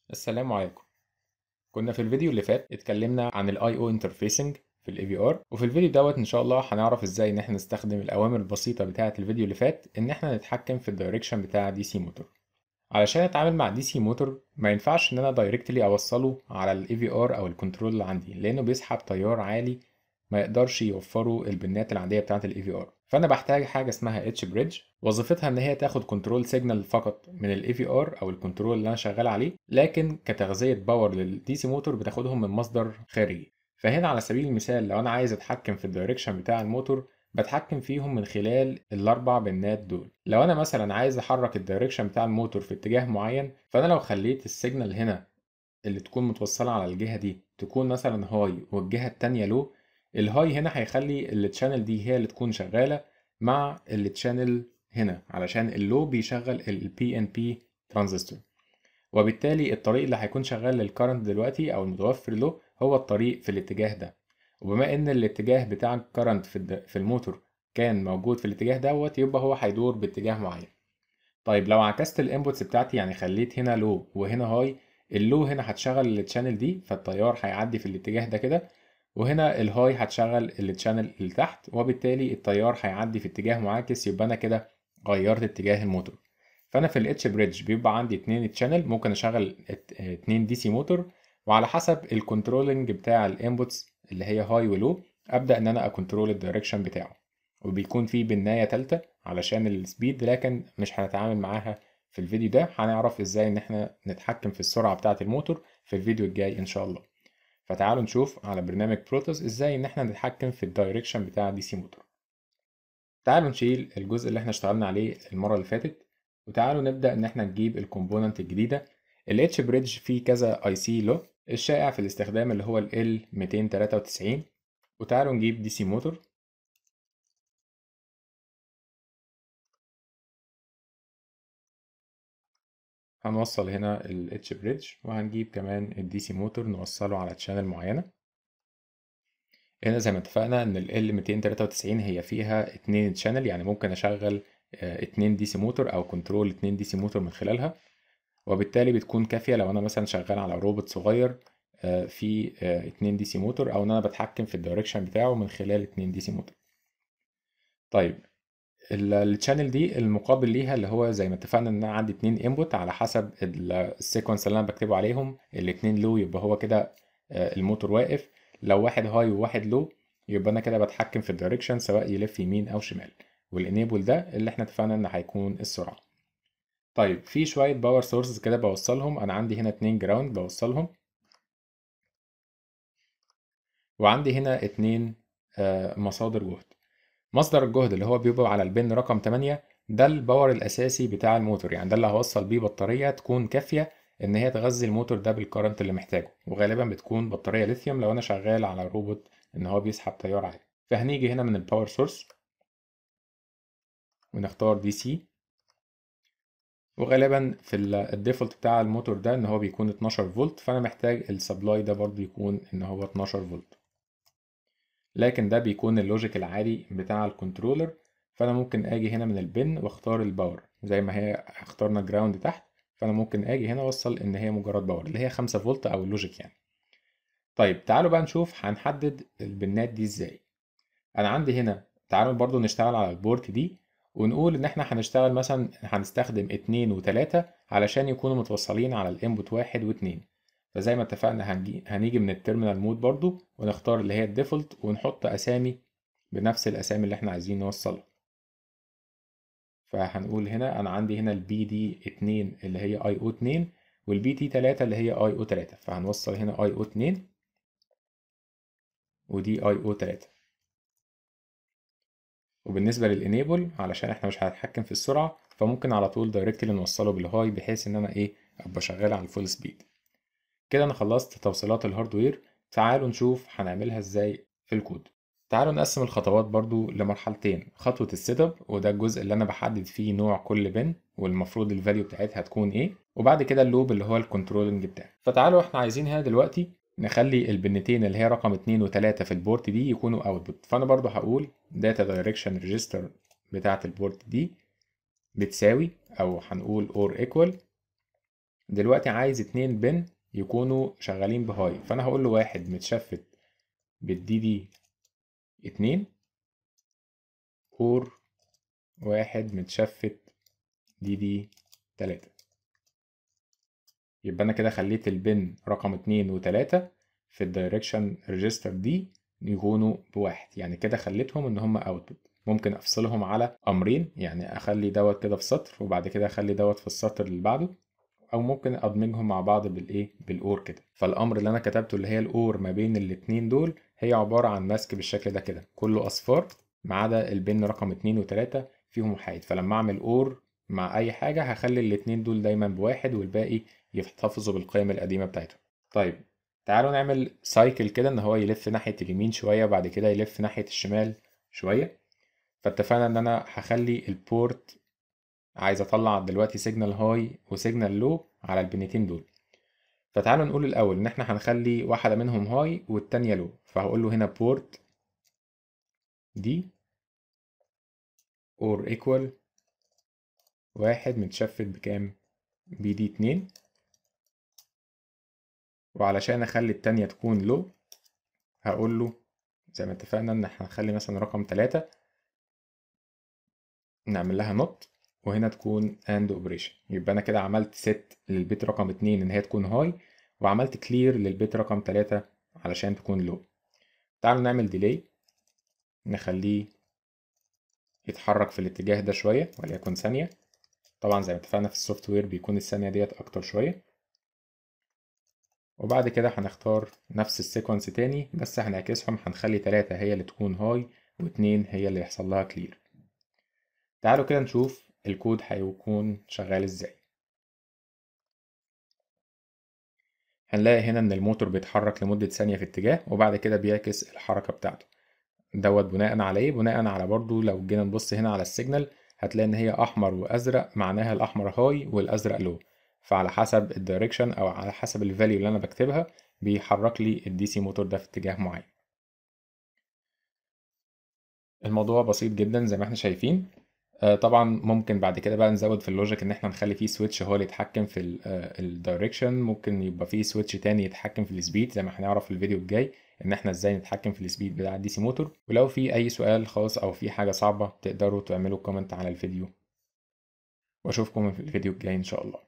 السلام عليكم كنا في الفيديو اللي فات اتكلمنا عن الاي او انترفيسنج في الاي في ار وفي الفيديو دوت ان شاء الله هنعرف ازاي ان احنا نستخدم الاوامر البسيطه بتاعه الفيديو اللي فات ان احنا نتحكم في الدايركشن بتاع دي سي موتور علشان اتعامل مع دي سي موتور ما ينفعش ان انا دايركتلي اوصله على الاي في ار او الكنترول اللي عندي لانه بيسحب تيار عالي ما يقدرش يوفره البنات العاديه بتاعه الاي في ار فانا بحتاج حاجه اسمها اتش بريدج وظيفتها ان هي تاخد كنترول سيجنال فقط من الاي في ار او الكنترول اللي انا شغال عليه لكن كتغذيه باور للدي سي موتور بتاخدهم من مصدر خارجي فهنا على سبيل المثال لو انا عايز اتحكم في الدايركشن بتاع الموتور بتحكم فيهم من خلال الاربع بنات دول لو انا مثلا عايز احرك الدايركشن بتاع الموتور في اتجاه معين فانا لو خليت السيجنال هنا اللي تكون متوصله على الجهه دي تكون مثلا هاي والجهه التانية لو الهاي هنا هيخلي التشانل دي هي اللي تكون شغاله مع التشانل هنا علشان اللو بيشغل البي ان بي ترانزستور وبالتالي الطريق اللي هيكون شغال للكرنت دلوقتي او المتوفر له هو الطريق في الاتجاه ده وبما ان الاتجاه بتاع الكرنت في في الموتور كان موجود في الاتجاه دوت يبقى هو هيدور باتجاه معين طيب لو عكست الانبوتس بتاعتي يعني خليت هنا لو وهنا هاي اللو هنا هتشغل التشانل دي فالتيار هيعدي في الاتجاه ده كده وهنا الهاي هتشغل التشانل اللي تحت وبالتالي التيار هيعدي في اتجاه معاكس يبقى انا كده غيرت اتجاه الموتور فانا في الاتش بريدج بيبقى عندي اتنين تشانل ممكن اشغل اتنين دي سي موتور وعلى حسب الكنترولنج بتاع الانبوتس اللي هي هاي ولو ابدا ان انا اكنترول الدايركشن بتاعه وبيكون في بنايه تالتة علشان السبيد لكن مش هنتعامل معاها في الفيديو ده هنعرف ازاي ان احنا نتحكم في السرعه بتاعه الموتور في الفيديو الجاي ان شاء الله فتعالوا نشوف على برنامج بروتوس ازاي ان احنا نتحكم في الدايركشن بتاع دي سي موتور تعالوا نشيل الجزء اللي احنا اشتغلنا عليه المره اللي فاتت وتعالوا نبدا ان احنا نجيب الكومبوننت الجديده الاتش بريدج فيه كذا اي سي له الشائع في الاستخدام اللي هو ال 293 وتعالوا نجيب دي سي موتور هنوصل هنا ال H بريدج وهنجيب كمان الدي سي موتور نوصله على تشانل معينة هنا زي ما اتفقنا ان ال L293 هي فيها اتنين تشانل يعني ممكن اشغل اتنين دي سي موتور او كنترول اتنين دي سي موتور من خلالها وبالتالي بتكون كافية لو انا مثلا شغال على روبوت صغير في اتنين دي سي موتور او ان انا بتحكم في الدايركشن بتاعه من خلال اتنين دي سي موتور طيب الشانل دي المقابل ليها اللي هو زي ما اتفقنا ان انا عندي اتنين انبوت على حسب السيكونس اللي انا بكتبه عليهم الاتنين لو يبقى هو كده الموتور واقف لو واحد هاي وواحد لو يبقى انا كده بتحكم في الدايركشن سواء يلف يمين او شمال والانيبل ده اللي احنا اتفقنا ان هيكون السرعه طيب في شويه باور سورسز كده بوصلهم انا عندي هنا اتنين جراوند بوصلهم وعندي هنا اتنين مصادر جهد مصدر الجهد اللي هو بيبقى على البن رقم 8 ده الباور الاساسي بتاع الموتور يعني ده اللي هوصل بيه بطاريه تكون كافيه ان هي تغذي الموتور ده بالكرنت اللي محتاجه وغالبا بتكون بطاريه ليثيوم لو انا شغال على روبوت ان هو بيسحب تيار عالي فهنيجي هنا من الباور سورس ونختار دي سي وغالبا في الديفولت بتاع الموتور ده ان هو بيكون 12 فولت فانا محتاج السبلاي ده برضو يكون ان هو 12 فولت لكن ده بيكون اللوجيك العادي بتاع الكنترولر فانا ممكن اجي هنا من البن واختار الباور زي ما هي اخترنا جراوند تحت فانا ممكن اجي هنا اوصل ان هي مجرد باور اللي هي 5 فولت او اللوجيك يعني طيب تعالوا بقى نشوف هنحدد البنات دي ازاي انا عندي هنا تعالوا برضو نشتغل على البورت دي ونقول ان احنا هنشتغل مثلا هنستخدم اتنين وتلاتة علشان يكونوا متوصلين على الانبوت واحد واتنين فزي ما اتفقنا هنجي هنيجي من التيرمينال مود برضو ونختار اللي هي الديفولت ونحط اسامي بنفس الاسامي اللي احنا عايزين نوصلها فهنقول هنا انا عندي هنا البي دي 2 اللي هي اي او 2 والبي تي 3 اللي هي اي او 3 فهنوصل هنا اي او 2 ودي اي او 3 وبالنسبة للانيبل علشان احنا مش هنتحكم في السرعة فممكن على طول دايركتلي نوصله بالهاي بحيث ان انا ايه ابقى شغال على الفول سبيد كده انا خلصت توصيلات الهاردوير تعالوا نشوف هنعملها ازاي في الكود تعالوا نقسم الخطوات برضو لمرحلتين خطوة السيت اب وده الجزء اللي انا بحدد فيه نوع كل بن والمفروض الفاليو بتاعتها تكون ايه وبعد كده اللوب اللي هو الكنترولنج بتاعي فتعالوا احنا عايزين هنا دلوقتي نخلي البنتين اللي هي رقم 2 و3 في البورت دي يكونوا اوتبوت فانا برضو هقول داتا دايركشن ريجستر بتاعة البورت دي بتساوي او هنقول اور ايكوال دلوقتي عايز اتنين بن يكونوا شغالين بهاي فانا هقول له واحد متشفت بالدي دي اتنين اور واحد متشفت دي دي تلاتة يبقى انا كده خليت البن رقم اتنين وتلاتة في الدايركشن ريجستر دي يكونوا بواحد يعني كده خليتهم ان هم اوتبوت ممكن افصلهم على امرين يعني اخلي دوت كده في سطر وبعد كده اخلي دوت في السطر اللي بعده او ممكن ادمجهم مع بعض بالايه بالاور كده فالامر اللي انا كتبته اللي هي الاور ما بين الاتنين دول هي عباره عن ماسك بالشكل ده كده كله اصفار ما عدا البن رقم اتنين وتلاتة فيهم وحيد فلما اعمل اور مع اي حاجه هخلي الاتنين دول دايما بواحد والباقي يحتفظوا بالقيم القديمه بتاعتهم طيب تعالوا نعمل سايكل كده ان هو يلف ناحيه اليمين شويه وبعد كده يلف ناحيه الشمال شويه فاتفقنا ان انا هخلي البورت عايز اطلع دلوقتي سيجنال هاي وسيجنال لو على البنتين دول فتعالوا نقول الاول ان احنا هنخلي واحده منهم هاي والتانية لو فهقول له هنا بورت دي اور ايكوال واحد متشفت بكام بي دي اتنين وعلشان اخلي التانية تكون لو هقول له زي ما اتفقنا ان احنا هنخلي مثلا رقم تلاتة نعمل لها نوت وهنا تكون اند اوبريشن يبقى انا كده عملت ست للبيت رقم اتنين ان هي تكون هاي وعملت كلير للبيت رقم تلاتة علشان تكون لو تعالوا نعمل ديلي نخليه يتحرك في الاتجاه ده شوية وليكن ثانية طبعا زي ما اتفقنا في السوفت وير بيكون الثانية ديت أكتر شوية وبعد كده هنختار نفس السيكونس تاني بس هنعكسهم هنخلي تلاتة هي اللي تكون هاي واتنين هي اللي يحصل لها كلير تعالوا كده نشوف الكود هيكون شغال ازاي هنلاقي هنا ان الموتور بيتحرك لمدة ثانية في اتجاه وبعد كده بيعكس الحركة بتاعته دوت بناء على ايه بناء على برضو لو جينا نبص هنا على السيجنال هتلاقي ان هي احمر وازرق معناها الاحمر هاي والازرق لو فعلى حسب الدايركشن او على حسب الفاليو اللي انا بكتبها بيحرك لي الدي سي موتور ده في اتجاه معين الموضوع بسيط جدا زي ما احنا شايفين آه، طبعا ممكن بعد كده بقى نزود في اللوجيك ان احنا نخلي فيه سويتش هو اللي يتحكم في الدايركشن ممكن يبقى فيه سويتش تاني يتحكم في السبيد زي ما هنعرف في الفيديو الجاي ان احنا ازاي نتحكم في السبيد بتاع الدي سي موتور ولو في اي سؤال خاص او في حاجه صعبه تقدروا تعملوا كومنت على الفيديو واشوفكم في الفيديو الجاي ان شاء الله